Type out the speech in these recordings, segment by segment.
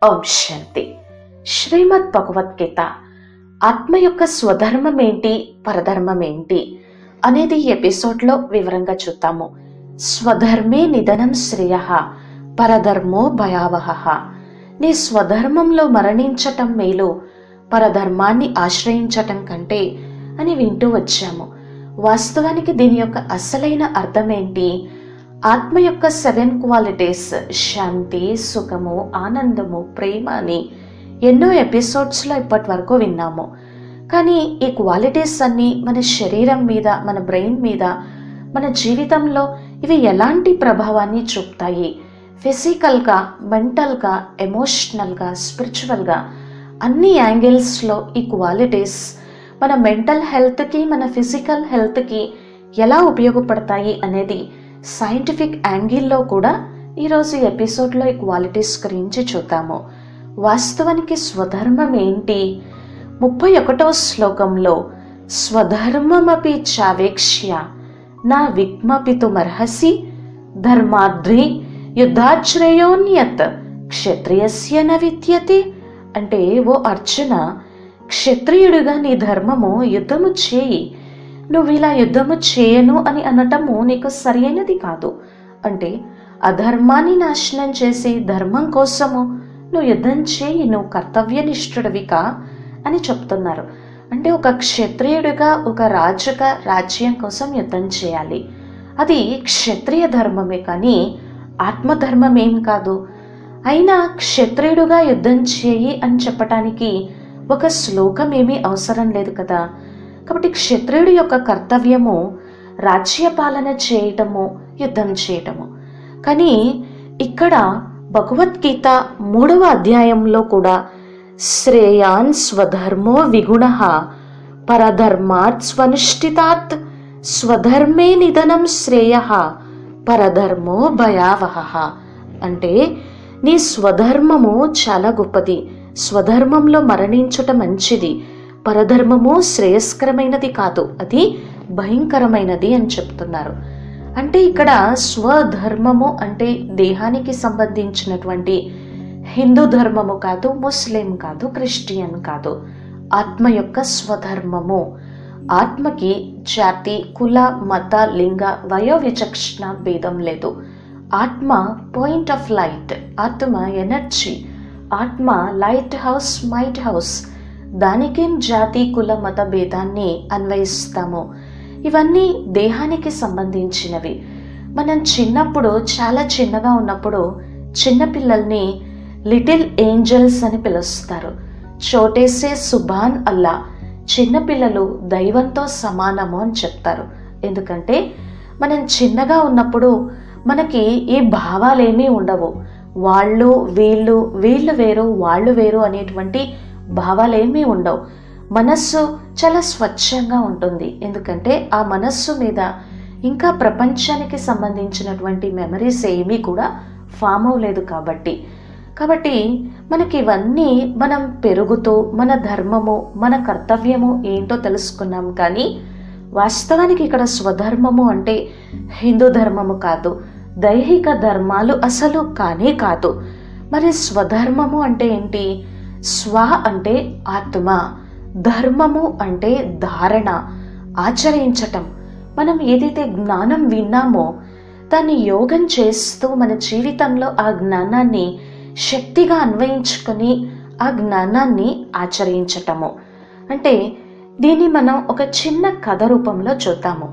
ఓం శాంతి శ్రీమద్ భగవద్గీత ఆత్మ యొక్క స్వధర్మం ఏంటి పరధర్మం ఏంటి అనేది ఈ ఎపిసోడ్లో వివరంగా చూద్దాము స్వధర్మే నిధనం శ్రేయ పరధర్మో భయావహ నీ స్వధర్మంలో మరణించటం మేలు పరధర్మాన్ని ఆశ్రయించటం కంటే అని వింటూ వచ్చాము వాస్తవానికి దీని యొక్క అసలైన అర్థం ఏంటి ఆత్మ యొక్క సెవెన్ క్వాలిటీస్ శాంతి సుఖము ఆనందము ప్రేమ అని ఎన్నో ఎపిసోడ్స్లో ఇప్పటి వరకు విన్నాము కానీ ఈ క్వాలిటీస్ అన్నీ మన శరీరం మీద మన బ్రెయిన్ మీద మన జీవితంలో ఇవి ఎలాంటి ప్రభావాన్ని చూపుతాయి ఫిజికల్గా మెంటల్గా ఎమోషనల్గా స్పిరిచువల్గా అన్ని యాంగిల్స్లో ఈ క్వాలిటీస్ మన మెంటల్ హెల్త్కి మన ఫిజికల్ హెల్త్కి ఎలా ఉపయోగపడతాయి అనేది సైంటిఫిక్ యాంగిల్లో కూడా ఈరోజు ఎపిసోడ్లో ఈ క్వాలిటీస్ గురించి చూద్దాము వాస్తవానికి స్వధర్మం ఏంటి ముప్పై ఒకటో శ్లోకంలో స్వధర్మమపి చావేక్ష్య నా విక్మపితుమర్హసి ధర్మాద్రి యుద్ధాశ్రయోన్యత్ క్షత్రియస్య న విద్యతే అంటే ఓ అర్జున క్షత్రియుడిగా నీ ధర్మము యుద్ధము చేయి నువ్వు ఇలా యుద్ధము చేయను అని అనటము నీకు సరైనది కాదు అంటే అధర్మాన్ని నాశనం చేసి ధర్మం కోసము నువ్వు యుద్ధం చేయి నువ్వు కర్తవ్యనిష్ఠుడివికా అని చెప్తున్నారు అంటే ఒక క్షత్రియుడిగా ఒక రాజుగా రాజ్యం కోసం యుద్ధం చేయాలి అది క్షత్రియ ధర్మమే కానీ ఆత్మధర్మం ఏం కాదు అయినా క్షత్రియుడుగా యుద్ధం చేయి అని చెప్పటానికి ఒక శ్లోకం ఏమీ అవసరం లేదు కదా కాబట్టి క్షత్రియుడి యొక్క కర్తవ్యము రాజ్యపాలన చేయటము యుద్ధం చేయటము కానీ ఇక్కడ భగవద్గీత మూడవ అధ్యాయంలో కూడా శ్రేయాన్ స్వధర్మో విగుణ పరధర్మాత్ స్వనుష్ఠితాత్ స్వధర్మే నిధనం శ్రేయ పరధర్మో భయావహ అంటే నీ స్వధర్మము చాలా గొప్పది స్వధర్మంలో మరణించుట మంచిది పరధర్మము శ్రేయస్కరమైనది కాదు అది భయంకరమైనది అని చెప్తున్నారు అంటే ఇక్కడ స్వధర్మము అంటే దేహానికి సంబంధించినటువంటి హిందూ ధర్మము కాదు ముస్లిం కాదు క్రిస్టియన్ కాదు ఆత్మ యొక్క స్వధర్మము ఆత్మకి జాతి కుల మత లింగ వయో విచక్షణ భేదం లేదు ఆత్మ పాయింట్ ఆఫ్ లైట్ ఆత్మ ఎనర్జీ ఆత్మ లైట్ హౌస్ మైట్ హౌస్ దానికేం జాతి కుల మత భేదాన్ని అన్వయిస్తాము ఇవన్నీ దేహానికి సంబంధించినవి మనం చిన్నప్పుడు చాలా చిన్నగా ఉన్నప్పుడు చిన్నపిల్లల్ని లిటిల్ ఏంజల్స్ అని పిలుస్తారు చోటేసే సుబాన్ అల్లా చిన్నపిల్లలు దైవంతో సమానము అని చెప్తారు ఎందుకంటే మనం చిన్నగా ఉన్నప్పుడు మనకి ఈ భావాలేమీ ఉండవు వాళ్ళు వీళ్ళు వీళ్ళు వేరు వాళ్ళు వేరు అనేటువంటి భావాలేమీ ఉండవు మనస్సు చాలా స్వచ్ఛంగా ఉంటుంది ఎందుకంటే ఆ మనస్సు మీద ఇంకా ప్రపంచానికి సంబంధించినటువంటి మెమరీస్ ఏమీ కూడా ఫామ్ అవ్వలేదు కాబట్టి కాబట్టి మనకి ఇవన్నీ మనం పెరుగుతూ మన ధర్మము మన కర్తవ్యము ఏంటో తెలుసుకున్నాం కానీ వాస్తవానికి ఇక్కడ స్వధర్మము అంటే హిందూ ధర్మము కాదు దైహిక ధర్మాలు అసలు కానే కాదు మరి స్వధర్మము అంటే ఏంటి స్వ అంటే ఆత్మ ధర్మము అంటే ధారణ ఆచరించటం మనం ఏదైతే జ్ఞానం విన్నామో దాన్ని యోగం చేస్తూ మన జీవితంలో ఆ జ్ఞానాన్ని శక్తిగా అన్వయించుకొని ఆ జ్ఞానాన్ని ఆచరించటము అంటే దీన్ని మనం ఒక చిన్న కథ రూపంలో చూద్దాము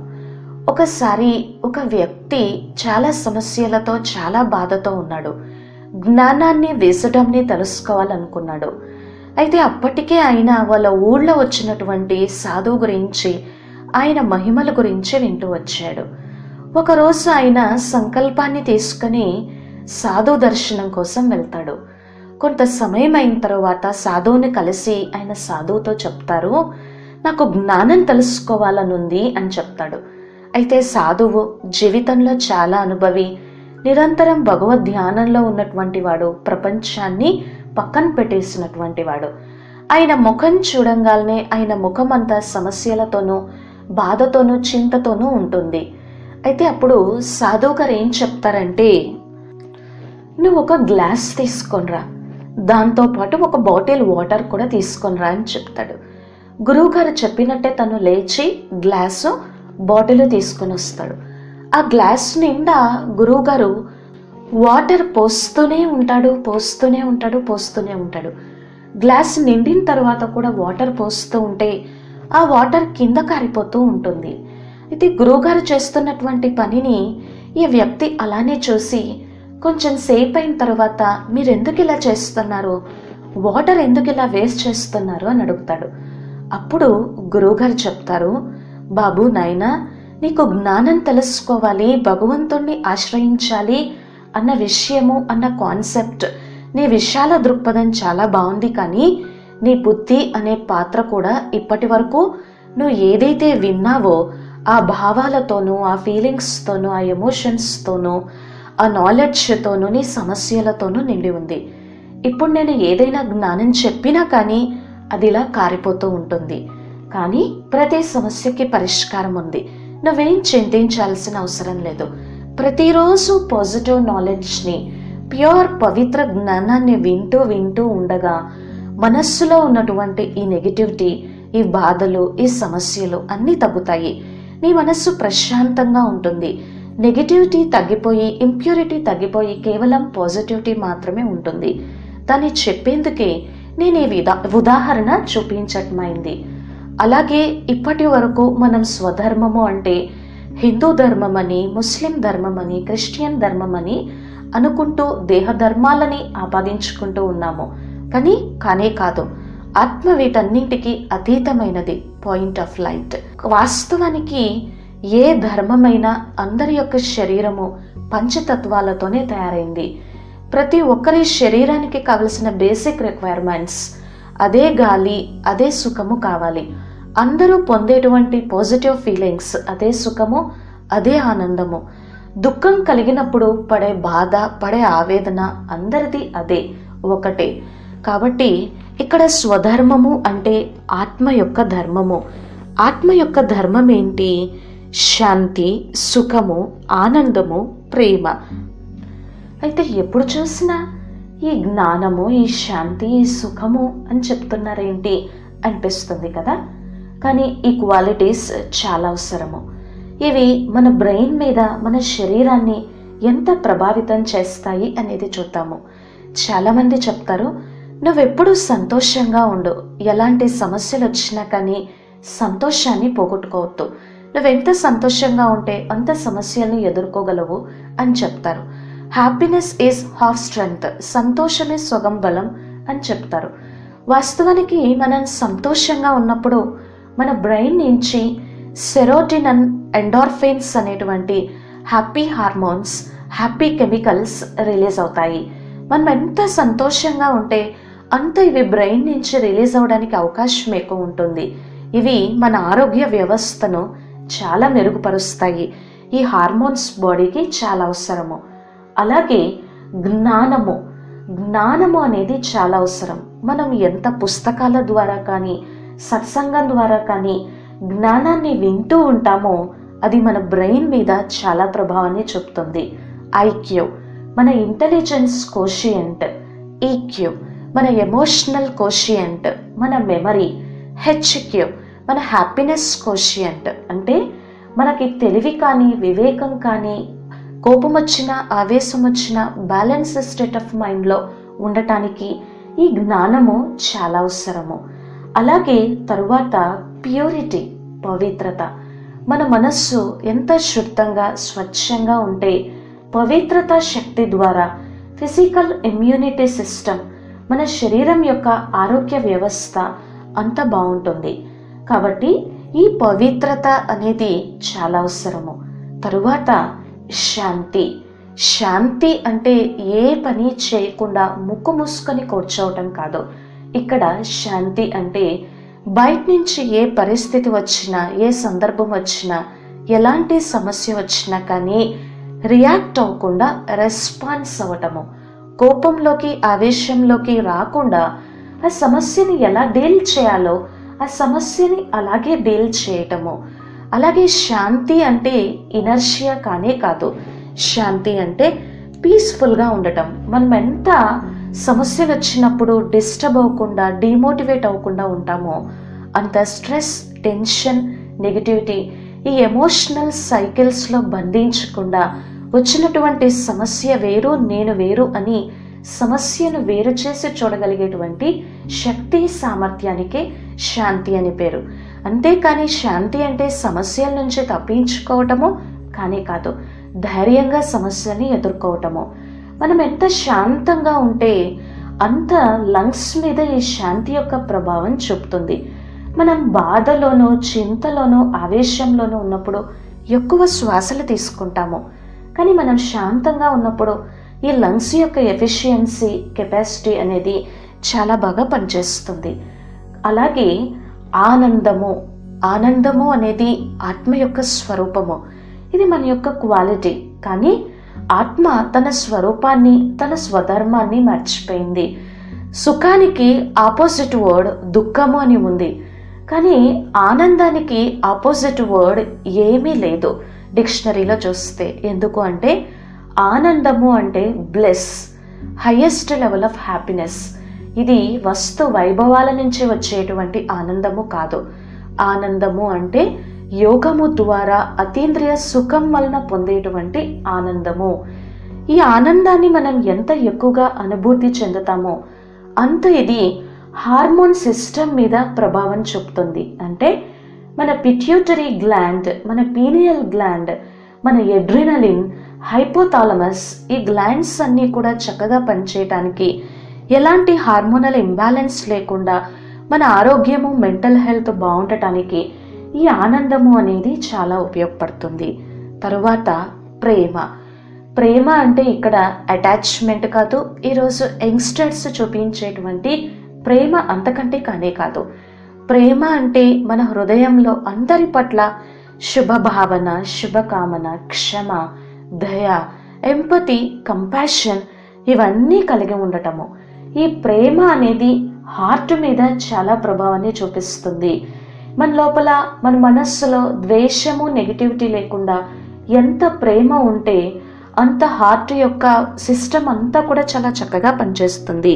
ఒకసారి ఒక వ్యక్తి చాలా సమస్యలతో చాలా బాధతో ఉన్నాడు జ్ఞానాన్ని వేసడంని తెలుసుకోవాలనుకున్నాడు అయితే అప్పటికే ఆయన వాళ్ళ ఊళ్ళో వచ్చినటువంటి సాధువు గురించి ఆయన మహిమల గురించి వింటూ వచ్చాడు ఒకరోజు ఆయన సంకల్పాన్ని తీసుకుని సాధు దర్శనం కోసం వెళ్తాడు కొంత సమయం అయిన తర్వాత సాధువుని కలిసి ఆయన సాధువుతో చెప్తారు నాకు జ్ఞానం తెలుసుకోవాలనుంది అని చెప్తాడు అయితే సాధువు జీవితంలో చాలా అనుభవి నిరంతరం భగవద్ ధ్యానంలో ఉన్నటువంటి వాడు ప్రపంచాన్ని పక్కన పెట్టేసినటువంటి వాడు ఆయన ముఖం చూడంగానే ఆయన ముఖం అంతా సమస్యలతోనూ బాధతోనూ చింతతోనూ ఉంటుంది అయితే అప్పుడు సాధువు గారు ఏం చెప్తారంటే నువ్వు ఒక గ్లాస్ తీసుకొనిరా దాంతోపాటు ఒక బాటిల్ వాటర్ కూడా తీసుకొని రా అని చెప్తాడు గురువుగారు చెప్పినట్టే తను లేచి గ్లాసు బాటిల్ తీసుకొని వస్తాడు ఆ గ్లాస్ నిండా గురువుగారు వాటర్ పోస్తూనే ఉంటాడు పోస్తూనే ఉంటాడు పోస్తూనే ఉంటాడు గ్లాస్ నిండిన తర్వాత కూడా వాటర్ పోస్తూ ఉంటే ఆ వాటర్ కింద కారిపోతూ ఉంటుంది అయితే గురువుగారు చేస్తున్నటువంటి పనిని ఈ వ్యక్తి అలానే చూసి కొంచెం సేపు అయిన తర్వాత మీరు ఎందుకు ఇలా చేస్తున్నారు వాటర్ ఎందుకు ఇలా వేస్ట్ చేస్తున్నారు అని అడుగుతాడు అప్పుడు గురువుగారు చెప్తారు బాబు నాయనా నీకు జ్ఞానం తెలుసుకోవాలి భగవంతుణ్ణి ఆశ్రయించాలి అన్న విషయము అన్న కాన్సెప్ట్ నీ విశాల దృక్పథం చాలా బాగుంది కానీ నీ బుద్ధి అనే పాత్ర కూడా ఇప్పటి వరకు నువ్వు ఏదైతే విన్నావో ఆ భావాలతోనూ ఆ ఫీలింగ్స్తోనూ ఆ ఎమోషన్స్తోనూ ఆ నాలెడ్జ్తోనూ నీ సమస్యలతోనూ నిండి ఉంది ఇప్పుడు నేను ఏదైనా జ్ఞానం చెప్పినా కానీ అది ఇలా కారిపోతూ ఉంటుంది కానీ ప్రతి సమస్యకి పరిష్కారం ఉంది నువ్వేం చింతించాల్సిన అవసరం లేదు ప్రతిరోజు పాజిటివ్ నాలెడ్జ్ని ప్యూర్ పవిత్ర జ్ఞానాన్ని వింటూ వింటూ ఉండగా మనస్సులో ఉన్నటువంటి ఈ నెగిటివిటీ ఈ బాధలు ఈ సమస్యలు అన్నీ తగ్గుతాయి నీ మనస్సు ప్రశాంతంగా ఉంటుంది నెగిటివిటీ తగ్గిపోయి ఇంప్యూరిటీ తగ్గిపోయి కేవలం పాజిటివిటీ మాత్రమే ఉంటుంది దాన్ని చెప్పేందుకే నేను ఈ విధా ఉదాహరణ చూపించటమైంది అలాగే ఇప్పటి వరకు మనం స్వధర్మము అంటే హిందూ ధర్మం అని ముస్లిం ధర్మం అని క్రిస్టియన్ ధర్మం అని అనుకుంటూ దేహ ధర్మాలని ఆపాదించుకుంటూ ఉన్నాము కానీ కానే కాదు ఆత్మ వీటన్నింటికి అతీతమైనది పాయింట్ ఆఫ్ లైట్ వాస్తవానికి ఏ ధర్మమైనా అందరి యొక్క శరీరము పంచతత్వాలతోనే తయారైంది ప్రతి ఒక్కరి శరీరానికి కావలసిన బేసిక్ రిక్వైర్మెంట్స్ అదే గాలి అదే సుఖము కావాలి అందరూ పొందేటువంటి పాజిటివ్ ఫీలింగ్స్ అదే సుఖము అదే ఆనందము దుఃఖం కలిగినప్పుడు పడే బాధ పడే ఆవేదన అందరిది అదే ఒకటే కాబట్టి ఇక్కడ స్వధర్మము అంటే ఆత్మ యొక్క ధర్మము ఆత్మ యొక్క ధర్మం ఏంటి శాంతి సుఖము ఆనందము ప్రేమ అయితే ఎప్పుడు చూసినా ఈ జ్ఞానము ఈ శాంతి ఈ సుఖము అని చెప్తున్నారేంటి అనిపిస్తుంది కదా కానీ ఈ క్వాలిటీస్ చాలా అవసరము ఇవి మన బ్రెయిన్ మీద మన శరీరాన్ని ఎంత ప్రభావితం చేస్తాయి అనేది చూద్దాము చాలామంది చెప్తారు నువ్వెప్పుడు సంతోషంగా ఉండు ఎలాంటి సమస్యలు వచ్చినా కానీ సంతోషాన్ని పోగొట్టుకోవద్దు నువ్వెంత సంతోషంగా ఉంటే అంత సమస్యల్ని ఎదుర్కోగలవు అని చెప్తారు హ్యాపీనెస్ ఈజ్ హాఫ్ స్ట్రెంగ్త్ సంతోషమే స్వగం బలం అని చెప్తారు వాస్తవానికి మనం సంతోషంగా ఉన్నప్పుడు మన బ్రెయిన్ నుంచి సెరోటిన్ అండ్ ఎండార్ఫిన్స్ అనేటువంటి happy hormones happy chemicals release అవుతాయి మనం ఎంత సంతోషంగా ఉంటే అంత ఇవి బ్రెయిన్ నుంచి రిలీజ్ అవ్వడానికి అవకాశం ఎక్కువ ఉంటుంది ఇవి మన ఆరోగ్య వ్యవస్థను చాలా మెరుగుపరుస్తాయి ఈ హార్మోన్స్ బాడీకి చాలా అవసరము అలాగే జ్ఞానము జ్ఞానము అనేది చాలా అవసరం మనం ఎంత పుస్తకాల ద్వారా కానీ సత్సంగం ద్వారా కానీ జ్ఞానాన్ని వింటూ ఉంటామో అది మన బ్రెయిన్ మీద చాలా ప్రభావాన్ని చూపుతుంది ఐక్యూ మన ఇంటెలిజెన్స్ కోషియంట్ ఈక్యూ మన ఎమోషనల్ కోషియంట్ మన మెమరీ హెచ్క్యూ మన హ్యాపీనెస్ కోషియంట్ అంటే మనకి తెలివి కానీ వివేకం కానీ కోపం వచ్చినా ఆవేశం వచ్చినా బ్యాలెన్స్ స్టేట్ ఆఫ్ మైండ్లో ఉండటానికి ఈ జ్ఞానము చాలా అవసరము అలాగే తరువాత ప్యూరిటీ పవిత్రత మన మనస్సు ఎంత శుద్ధంగా స్వచ్ఛంగా ఉంటే పవిత్రత శక్తి ద్వారా ఫిజికల్ ఇమ్యూనిటీ సిస్టమ్ మన శరీరం యొక్క ఆరోగ్య వ్యవస్థ అంత బాగుంటుంది కాబట్టి ఈ పవిత్రత అనేది చాలా అవసరము తరువాత శాంతి శాంతి అంటే ఏ పని చేయకుండా ముక్కు మూసుకొని కూర్చోవటం కాదు ఇక్కడ శాంతి అంటే బయట నుంచి ఏ పరిస్థితి వచ్చినా ఏ సందర్భం వచ్చినా ఎలాంటి సమస్య వచ్చినా కానీ రియాక్ట్ అవ్వకుండా రెస్పాన్స్ అవ్వటము కోపంలోకి ఆవేశంలోకి రాకుండా ఆ సమస్యని ఎలా డీల్ చేయాలో ఆ సమస్యని అలాగే డీల్ చేయటము అలాగే శాంతి అంటే ఇనర్షియా కానే కాదు శాంతి అంటే పీస్ఫుల్గా ఉండటం మనం ఎంత సమస్యలు వచ్చినప్పుడు డిస్టర్బ్ అవ్వకుండా డిమోటివేట్ అవ్వకుండా ఉంటామో అంత స్ట్రెస్ టెన్షన్ నెగిటివిటీ ఈ ఎమోషనల్ సైకిల్స్లో బంధించకుండా వచ్చినటువంటి సమస్య వేరు నేను వేరు అని సమస్యను వేరు చేసి చూడగలిగేటువంటి శక్తి సామర్థ్యానికే శాంతి అని పేరు అంతేకాని శాంతి అంటే సమస్యల నుంచి తప్పించుకోవటము కానీ కాదు ధైర్యంగా సమస్యని ఎదుర్కోవటము మనం ఎంత శాంతంగా ఉంటే అంత లంగ్స్ మీద ఈ శాంతి యొక్క ప్రభావం చూపుతుంది మనం బాధలోనూ చింతలోనూ ఆవేశంలోనూ ఉన్నప్పుడు ఎక్కువ శ్వాసలు తీసుకుంటాము కానీ మనం శాంతంగా ఉన్నప్పుడు ఈ లంగ్స్ యొక్క ఎఫిషియన్సీ కెపాసిటీ అనేది చాలా బాగా పనిచేస్తుంది అలాగే ఆనందము ఆనందము అనేది ఆత్మ యొక్క స్వరూపము ఇది మన యొక్క క్వాలిటీ కానీ ఆత్మ తన స్వరూపాన్ని తన స్వధర్మాన్ని మర్చిపోయింది సుఖానికి ఆపోజిట్ వర్డ్ దుఃఖము అని ఉంది కానీ ఆనందానికి ఆపోజిట్ వర్డ్ ఏమీ లేదు డిక్షనరీలో చూస్తే ఎందుకు అంటే ఆనందము అంటే bliss highest level of happiness ఇది వస్తు వైభవాల నుంచి వచ్చేటువంటి ఆనందము కాదు ఆనందము అంటే యోగము ద్వారా అతీంద్రియ సుఖం వలన పొందేటువంటి ఆనందము ఈ ఆనందాన్ని మనం ఎంత ఎక్కువగా అనుభూతి చెందుతామో అంత ఇది హార్మోన్ సిస్టమ్ మీద ప్రభావం చూపుతుంది అంటే మన పిట్యూటరీ గ్లాండ్ మన పీనియల్ గ్లాండ్ మన ఎడ్రినలిన్ హైపోథాలమస్ ఈ గ్లాండ్స్ అన్నీ కూడా చక్కగా పనిచేయటానికి ఎలాంటి హార్మోనల్ ఇంబ్యాలెన్స్ లేకుండా మన ఆరోగ్యము మెంటల్ హెల్త్ బాగుండటానికి ఈ ఆనందము అనేది చాలా ఉపయోగపడుతుంది తరువాత ప్రేమ ప్రేమ అంటే ఇక్కడ అటాచ్మెంట్ కాదు ఈరోజు యంగ్స్టర్స్ చూపించేటువంటి ప్రేమ అంతకంటే కానే కాదు ప్రేమ అంటే మన హృదయంలో అందరి పట్ల శుభభావన శుభకామన క్షమ దయ ఎంపతి కంపాషన్ ఇవన్నీ కలిగి ఉండటము ఈ ప్రేమ అనేది హార్ట్ మీద చాలా ప్రభావాన్ని చూపిస్తుంది మన లోపల మన మనస్సులో ద్వేషము నెగిటివిటీ లేకుండా ఎంత ప్రేమ ఉంటే అంత హార్ట్ యొక్క సిస్టమ్ అంతా కూడా చాలా చక్కగా పనిచేస్తుంది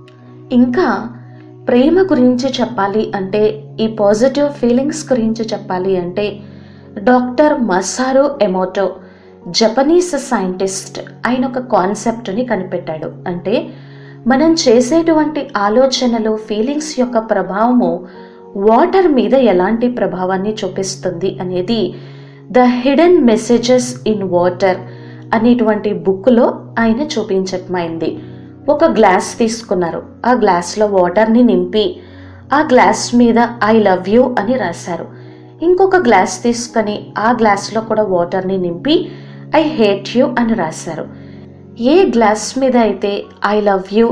ఇంకా ప్రేమ గురించి చెప్పాలి అంటే ఈ పాజిటివ్ ఫీలింగ్స్ గురించి చెప్పాలి అంటే doctor Masaru Emoto Japanese scientist ఆయన ఒక కాన్సెప్ట్ని కనిపెట్టాడు అంటే మనం చేసేటువంటి ఆలోచనలు ఫీలింగ్స్ యొక్క ప్రభావము వాటర్ మీద ఎలాంటి ప్రభావాన్ని చూపిస్తుంది అనేది the hidden messages in water అనేటువంటి బుక్లో ఆయన చూపించటమైంది ఒక గ్లాస్ తీసుకున్నారు ఆ గ్లాస్లో వాటర్ని నింపి ఆ గ్లాస్ మీద ఐ లవ్ యూ అని రాశారు ఇంకొక గ్లాస్ తీసుకొని ఆ గ్లాస్లో కూడా వాటర్ని నింపి ఐ హేట్ యూ అని రాశారు ఏ గ్లాస్ మీద అయితే ఐ లవ్ యూ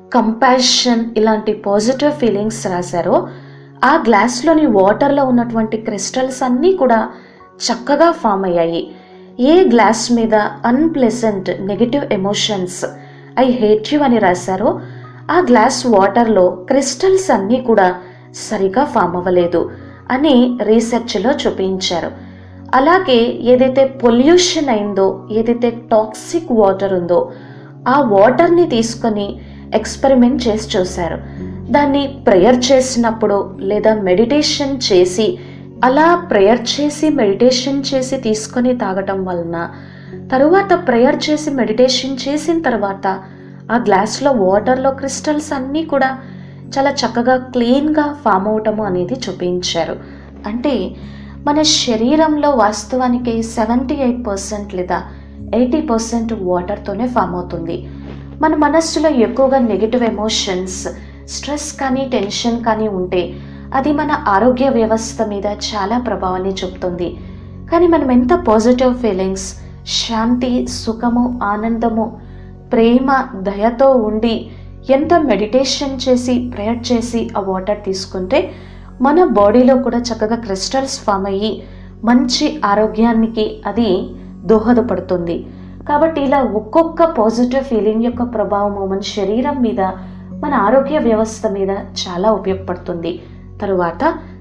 కంపాషన్ ఇలాంటి పాజిటివ్ ఫీలింగ్స్ రాశారో ఆ గ్లాస్లోని వాటర్లో ఉన్నటువంటి క్రిస్టల్స్ అన్నీ కూడా చక్కగా ఫామ్ అయ్యాయి ఏ గ్లాస్ మీద unpleasant negative emotions I hate you అని రాశారో ఆ గ్లాస్ వాటర్లో క్రిస్టల్స్ అన్నీ కూడా సరిగా ఫామ్ అవ్వలేదు అని రీసెర్చ్లో చూపించారు అలాగే ఏదైతే పొల్యూషన్ అయిందో ఏదైతే టాక్సిక్ వాటర్ ఉందో ఆ వాటర్ని తీసుకొని ఎక్స్పెరిమెంట్ చేసి చూశారు దాన్ని ప్రేయర్ చేసినప్పుడు లేదా మెడిటేషన్ చేసి అలా ప్రేయర్ చేసి మెడిటేషన్ చేసి తీసుకొని తాగటం వలన తరువాత ప్రేయర్ చేసి మెడిటేషన్ చేసిన తర్వాత ఆ గ్లాస్లో వాటర్లో క్రిస్టల్స్ అన్నీ కూడా చాలా చక్కగా క్లీన్గా ఫామ్ అవటము అనేది చూపించారు అంటే మన శరీరంలో వాస్తవానికి సెవెంటీ ఎయిట్ పర్సెంట్ లేదా ఎయిటీ పర్సెంట్ వాటర్తోనే ఫామ్ అవుతుంది మన మనస్సులో ఎక్కువగా నెగిటివ్ ఎమోషన్స్ స్ట్రెస్ కానీ టెన్షన్ కానీ ఉంటే అది మన ఆరోగ్య వ్యవస్థ మీద చాలా ప్రభావాన్ని చూపుతుంది కానీ మనం ఎంత పాజిటివ్ ఫీలింగ్స్ శాంతి సుఖము ఆనందము ప్రేమ దయతో ఉండి ఎంత మెడిటేషన్ చేసి ప్రేయర్ చేసి ఆ వాటర్ తీసుకుంటే మన బాడీలో కూడా చక్కగా క్రిస్టల్స్ ఫామ్ అయ్యి మంచి ఆరోగ్యానికి అది దోహదపడుతుంది కాబట్టి ఇలా ఒక్కొక్క పాజిటివ్ ఫీలింగ్ యొక్క ప్రభావము మన శరీరం మీద మన ఆరోగ్య వ్యవస్థ మీద చాలా ఉపయోగపడుతుంది తరువాత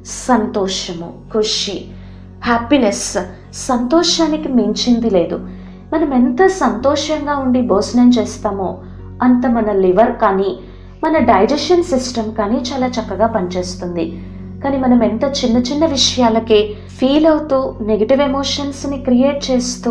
సంతోషము ఖుషి హ్యాపీనెస్ సంతోషానికి మించింది లేదు మనం ఎంత సంతోషంగా ఉండి భోజనం చేస్తామో అంత మన లివర్ కానీ మన డైజెషన్ సిస్టమ్ కానీ చాలా చక్కగా పనిచేస్తుంది కానీ మనం ఎంత చిన్న చిన్న విషయాలకే ఫీల్ అవుతూ నెగిటివ్ ఎమోషన్స్ని క్రియేట్ చేస్తూ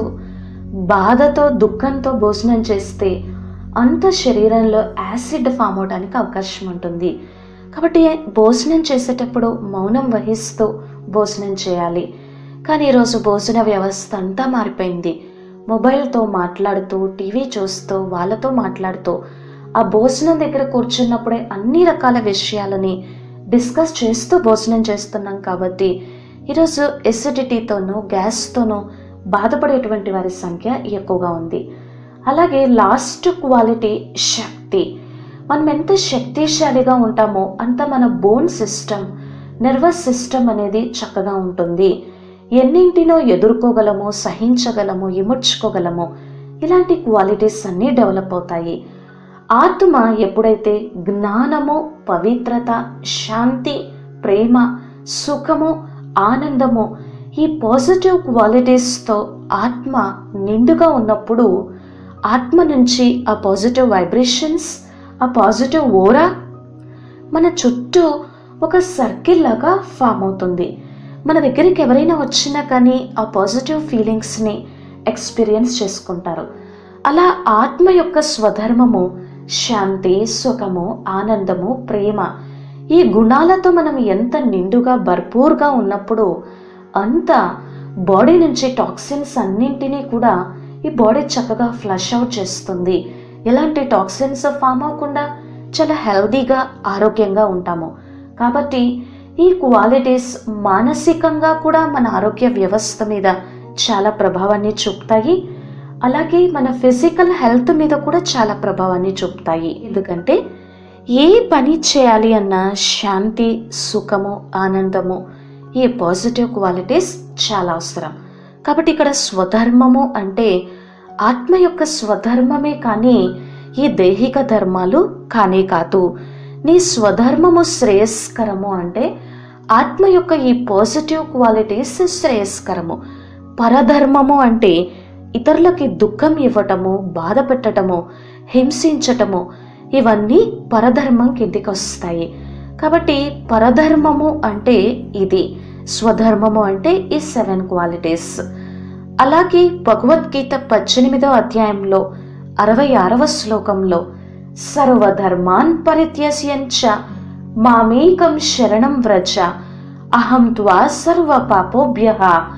బాధతో దుఃఖంతో భోజనం చేస్తే అంత శరీరంలో యాసిడ్ ఫామ్ అవడానికి అవకాశం ఉంటుంది కాబట్టి భోజనం చేసేటప్పుడు మౌనం వహిస్తూ భోజనం చేయాలి కానీ ఈరోజు భోజన వ్యవస్థ అంతా మారిపోయింది మొబైల్తో మాట్లాడుతూ టీవీ చూస్తూ వాళ్ళతో మాట్లాడుతూ ఆ భోజనం దగ్గర కూర్చున్నప్పుడే అన్ని రకాల విషయాలని డిస్కస్ చేస్తూ భోజనం చేస్తున్నాం కాబట్టి ఈరోజు ఎసిడిటీతోనూ గ్యాస్తోనూ బాధపడేటువంటి వారి సంఖ్య ఎక్కువగా ఉంది అలాగే లాస్ట్ క్వాలిటీ శక్తి మనం ఎంత శక్తిశాలిగా ఉంటామో అంత మన బోన్ సిస్టమ్ నర్వస్ సిస్టమ్ అనేది చక్కగా ఉంటుంది ఎన్నింటినో ఎదుర్కోగలము సహించగలము ఇముడ్చుకోగలము ఇలాంటి క్వాలిటీస్ అన్నీ డెవలప్ అవుతాయి ఆత్మ ఎప్పుడైతే జ్ఞానము పవిత్రత శాంతి ప్రేమ సుఖము ఆనందము ఈ పాజిటివ్ క్వాలిటీస్తో ఆత్మ నిండుగా ఉన్నప్పుడు ఆత్మ నుంచి ఆ పాజిటివ్ వైబ్రేషన్స్ ఆ పాజిటివ్ ఓరా మన చుట్టూ ఒక సర్కిల్ లాగా ఫామ్ అవుతుంది మన దగ్గరికి ఎవరైనా వచ్చినా కానీ ఆ పాజిటివ్ ఫీలింగ్స్ని ఎక్స్పీరియన్స్ చేసుకుంటారు అలా ఆత్మ యొక్క స్వధర్మము శాంతి సుఖము ఆనందము ప్రేమ ఈ గుణాలతో మనం ఎంత నిండుగా భర్పూర్గా ఉన్నప్పుడు అంత బాడీ నుంచి టాక్సిన్స్ అన్నింటినీ కూడా ఈ బాడీ చక్కగా ఫ్లష్ అవుట్ చేస్తుంది ఎలాంటి టాక్సిన్స్ ఫామ్ అవ్వకుండా చాలా హెల్దీగా ఆరోగ్యంగా ఉంటాము కాబట్టి ఈ క్వాలిటీస్ మానసికంగా కూడా మన ఆరోగ్య వ్యవస్థ మీద చాలా ప్రభావాన్ని చూపుతాయి అలాగే మన ఫిజికల్ హెల్త్ మీద కూడా చాలా ప్రభావాన్ని చూపుతాయి ఎందుకంటే ఏ పని చేయాలి అన్న శాంతి సుఖము ఆనందము ఈ పాజిటివ్ క్వాలిటీస్ చాలా అవసరం కాబట్టి ఇక్కడ స్వధర్మము అంటే ఆత్మ యొక్క స్వధర్మమే కానీ ఈ దైహిక ధర్మాలు కానే కాదు నీ స్వధర్మము శ్రేయస్కరము అంటే ఆత్మ యొక్క ఈ పాజిటివ్ క్వాలిటీస్ శ్రేయస్కరము పరధర్మము అంటే ఇతరులకి దుఃఖం ఇవ్వటము బాధ పెట్టటము హింసించటము ఇవన్నీ పరధర్మం కిందికి వస్తాయి కాబట్టి పరధర్మము అంటే ఇది స్వధర్మము అంటే ఈ సెవెన్ క్వాలిటీస్ అలాగే భగవద్గీత పద్దెనిమిదవ అధ్యాయంలో అరవై ఆరవ శ్లోకంలో సర్వధర్మాన్ పరిత్యస్యంచ మామేకం శరణం వ్రజ అహం త్వా సర్వ పాపోభ్య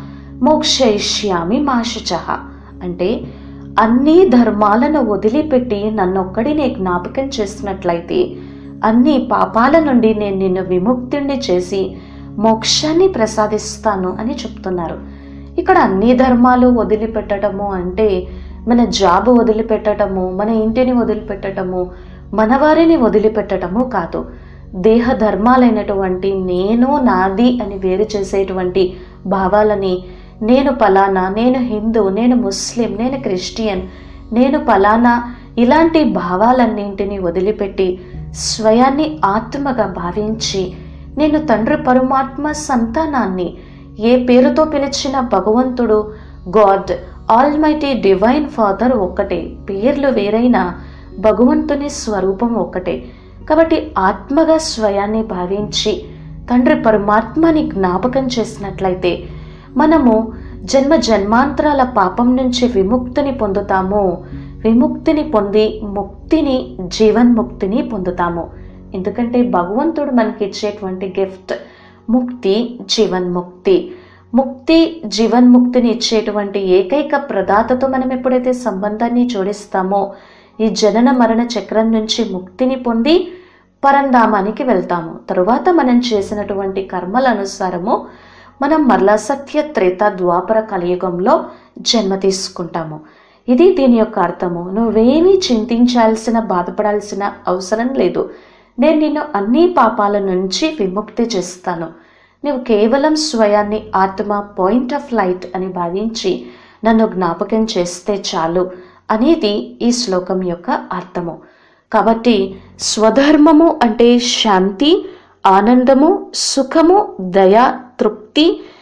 మోక్షయిష్యామి మాశుచ అంటే అన్ని ధర్మాలను వదిలిపెట్టి నన్నొక్కడినే జ్ఞాపకం చేసినట్లయితే అన్ని పాపాల నుండి నేను నిన్ను విముక్తుణ్ణి చేసి మోక్షాన్ని ప్రసాదిస్తాను అని చెప్తున్నారు ఇక్కడ అన్ని ధర్మాలు వదిలిపెట్టడము అంటే మన జాబ్ వదిలిపెట్టడము మన ఇంటిని వదిలిపెట్టడము మన వారిని వదిలిపెట్టడము కాదు దేహ ధర్మాలైనటువంటి నేను నాది అని వేరు చేసేటువంటి భావాలని నేను పలానా నేను హిందూ నేను ముస్లిం నేను క్రిస్టియన్ నేను పలానా ఇలాంటి భావాలన్నింటినీ వదిలిపెట్టి స్వయాన్ని ఆత్మగా భావించి నేను తండ్రి పరమాత్మ సంతానాన్ని ఏ పేరుతో పిలిచిన భగవంతుడు గాడ్ ఆల్మైటీ డివైన్ ఫాదర్ ఒక్కటే పేర్లు వేరైనా భగవంతుని స్వరూపం ఒక్కటే కాబట్టి ఆత్మగా స్వయాన్ని భావించి తండ్రి పరమాత్మని జ్ఞాపకం చేసినట్లయితే మనము జన్మ జన్మాంతరాల పాపం నుంచి విముక్తిని పొందుతాము విముక్తిని పొంది ముక్తిని జీవన్ముక్తిని పొందుతాము ఎందుకంటే భగవంతుడు మనకి ఇచ్చేటువంటి గిఫ్ట్ ముక్తి జీవన్ముక్తి ముక్తి జీవన్ముక్తిని ఇచ్చేటువంటి ఏకైక ప్రదాతతో మనం ఎప్పుడైతే సంబంధాన్ని జోడిస్తామో ఈ జనన మరణ చక్రం నుంచి ముక్తిని పొంది పరంధామానికి వెళ్తాము తరువాత మనం చేసినటువంటి కర్మల అనుసారము మనం మరలా సత్య త్రేత ద్వాపర కలియుగంలో జన్మ తీసుకుంటాము ఇది దీని యొక్క అర్థము నువ్వేమీ చింతించాల్సిన బాధపడాల్సిన అవసరం లేదు నేను నిన్ను అన్ని పాపాల నుంచి విముక్తి చేస్తాను నువ్వు కేవలం స్వయాన్ని ఆత్మ పాయింట్ ఆఫ్ లైట్ అని భావించి నన్ను జ్ఞాపకం చేస్తే చాలు అనేది ఈ శ్లోకం యొక్క అర్థము కాబట్టి స్వధర్మము అంటే శాంతి ఆనందము సుఖము దయ తృప్తి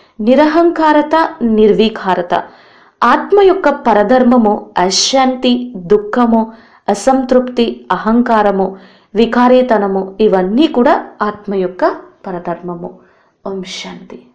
నిరహంకారత నిర్వికారత ఆత్మ యొక్క పరధర్మము అశాంతి దుఃఖము అసంతృప్తి అహంకారము వికారీతనము ఇవన్నీ కూడా ఆత్మ యొక్క పరధర్మము ఓం శాంతి